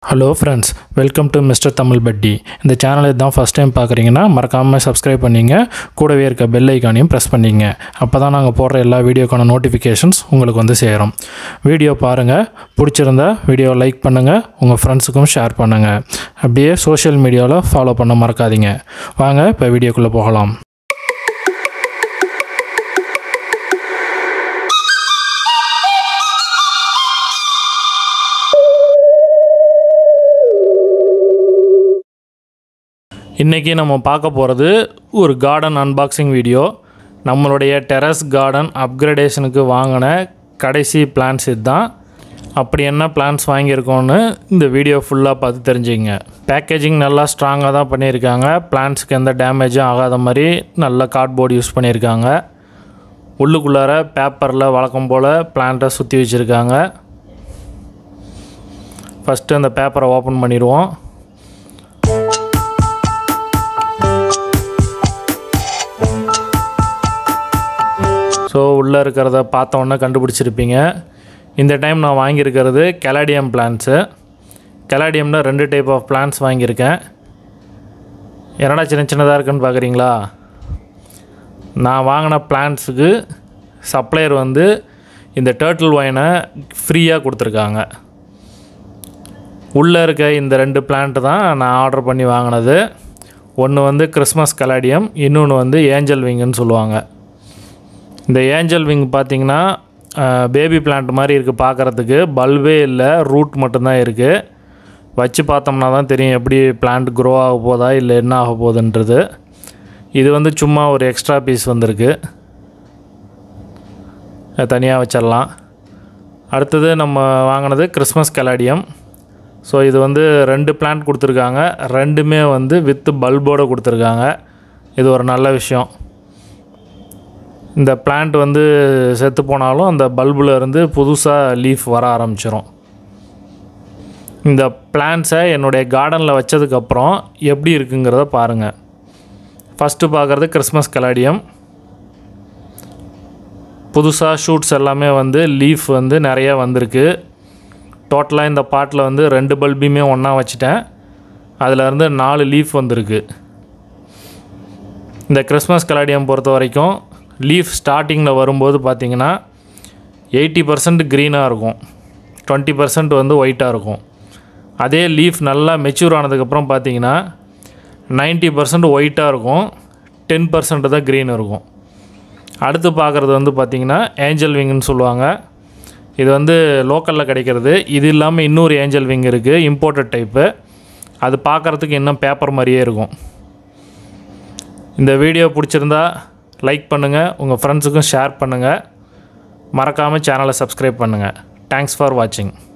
hello friends welcome to mister Tamil Patti இந்த சேனலை தான் ஃபஸ்ட் டைம் பார்க்குறீங்கன்னா மறக்காமல் சப்ஸ்கிரைப் பண்ணிங்க கூடவே இருக்க பெல் ஐக்கானையும் ப்ரெஸ் பண்ணிங்க அப்போ தான் நாங்கள் போடுற எல்லா வீடியோக்கான நோட்டிஃபிகேஷன்ஸ் உங்களுக்கு வந்து சேரும் வீடியோ பாருங்கள் பிடிச்சிருந்தா வீடியோ லைக் பண்ணுங்கள் உங்கள் ஃப்ரெண்ட்ஸுக்கும் ஷேர் பண்ணுங்கள் அப்படியே சோஷியல் மீடியாவில் ஃபாலோ பண்ண மறக்காதீங்க வாங்க இப்போ வீடியோக்குள்ளே போகலாம் இன்றைக்கி நம்ம பார்க்க போகிறது ஒரு கார்டன் அன்பாக்சிங் வீடியோ நம்மளுடைய டெரஸ் கார்டன் அப்கிரேடேஷனுக்கு வாங்கின கடைசி பிளான்ஸ் இதுதான் அப்படி என்ன பிளான்ஸ் வாங்கியிருக்கோன்னு இந்த வீடியோ ஃபுல்லாக பார்த்து தெரிஞ்சுங்க பேக்கேஜிங் நல்லா ஸ்ட்ராங்காக தான் பண்ணியிருக்காங்க பிளான்ஸுக்கு எந்த டேமேஜும் ஆகாத மாதிரி நல்ல கார்ட்போர்டு யூஸ் பண்ணியிருக்காங்க உள்ளுக்குள்ளார பேப்பரில் வழக்கம் போல் பிளான்ட்டை சுற்றி வச்சுருக்காங்க ஃபஸ்ட்டு அந்த பேப்பரை ஓப்பன் பண்ணிடுவோம் ஸோ உள்ளே இருக்கிறத பார்த்தோன்னே கண்டுபிடிச்சிருப்பீங்க இந்த டைம் நான் வாங்கியிருக்கிறது கெலாடியம் பிளான்ஸு கெலாடியமில் ரெண்டு டைப் ஆஃப் பிளான்ஸ் வாங்கியிருக்கேன் என்னடா சின்ன சின்னதாக இருக்குன்னு பார்க்குறீங்களா நான் வாங்கின பிளான்ஸுக்கு சப்ளையர் வந்து இந்த டேர்ட்டில் ஒயினை ஃப்ரீயாக கொடுத்துருக்காங்க உள்ளே இருக்க இந்த ரெண்டு பிளான்ட்டு தான் நான் ஆர்டர் பண்ணி வாங்கினது ஒன்று வந்து கிறிஸ்மஸ் கலாடியம் இன்னொன்று வந்து ஏஞ்சல் விங்குன்னு சொல்லுவாங்க இந்த ஏஞ்சல் விங் பார்த்தீங்கன்னா பேபி பிளான்ட் மாதிரி இருக்குது பார்க்குறதுக்கு பல்பே இல்லை ரூட் மட்டும்தான் இருக்குது வச்சு பார்த்தோம்னா தான் தெரியும் எப்படி பிளான்ட் க்ரோ ஆக போதா இல்லை என்ன ஆக போகுதுன்றது இது வந்து சும்மா ஒரு எக்ஸ்ட்ரா பீஸ் வந்திருக்கு தனியாக வச்சிடலாம் அடுத்தது நம்ம வாங்கினது கிறிஸ்மஸ் கலாடியம் ஸோ இது வந்து ரெண்டு பிளான்ட் கொடுத்துருக்காங்க ரெண்டுமே வந்து வித்து பல்போடு கொடுத்துருக்காங்க இது ஒரு நல்ல விஷயம் இந்த பிளான்ட் வந்து செத்து போனாலும் அந்த பல்பில் இருந்து புதுசாக லீஃப் வர ஆரம்பிச்சிரும் இந்த பிளான்ஸை என்னுடைய கார்டனில் வச்சதுக்கப்புறம் எப்படி இருக்குங்கிறத பாருங்கள் ஃபஸ்ட்டு பார்க்குறது கிறிஸ்மஸ் கலாடியம் புதுசாக ஷூட்ஸ் எல்லாமே வந்து லீஃப் வந்து நிறைய வந்திருக்கு டோட்டலாக இந்த பாட்டில் வந்து ரெண்டு பல்பையுமே ஒன்றா வச்சுட்டேன் அதில் இருந்து நாலு லீஃப் வந்திருக்கு இந்த கிறிஸ்மஸ் கலாடியம் பொறுத்த வரைக்கும் லீஃப் ஸ்டார்டிங்கில் வரும்போது பார்த்திங்கன்னா எயிட்டி பர்சன்ட் க்ரீனாக இருக்கும் டுவெண்ட்டி பர்சன்ட் வந்து ஒயிட்டாக இருக்கும் அதே லீஃப் நல்லா மெச்சூர் ஆனதுக்கப்புறம் பார்த்தீங்கன்னா நைன்ட்டி பர்சன்ட் ஒயிட்டாக இருக்கும் டென் பர்சன்ட் தான் க்ரீன் இருக்கும் அடுத்து பார்க்குறது வந்து பார்த்திங்கன்னா ஏஞ்சல் விங்குன்னு சொல்லுவாங்க இது வந்து லோக்கலில் கிடைக்கிறது இது இல்லாமல் இன்னொரு ஏஞ்சல் விங் இருக்குது இம்போர்ட்டட் டைப்பு அது பார்க்குறதுக்கு இன்னும் பேப்பர் மாதிரியே இருக்கும் இந்த வீடியோ பிடிச்சிருந்தா லைக் பண்ணுங்கள் உங்கள் ஃப்ரெண்ட்ஸுக்கும் ஷேர் பண்ணுங்கள் மறக்காமல் சேனலை சப்ஸ்கிரைப் பண்ணுங்கள் தேங்க்ஸ் ஃபார் வாட்சிங்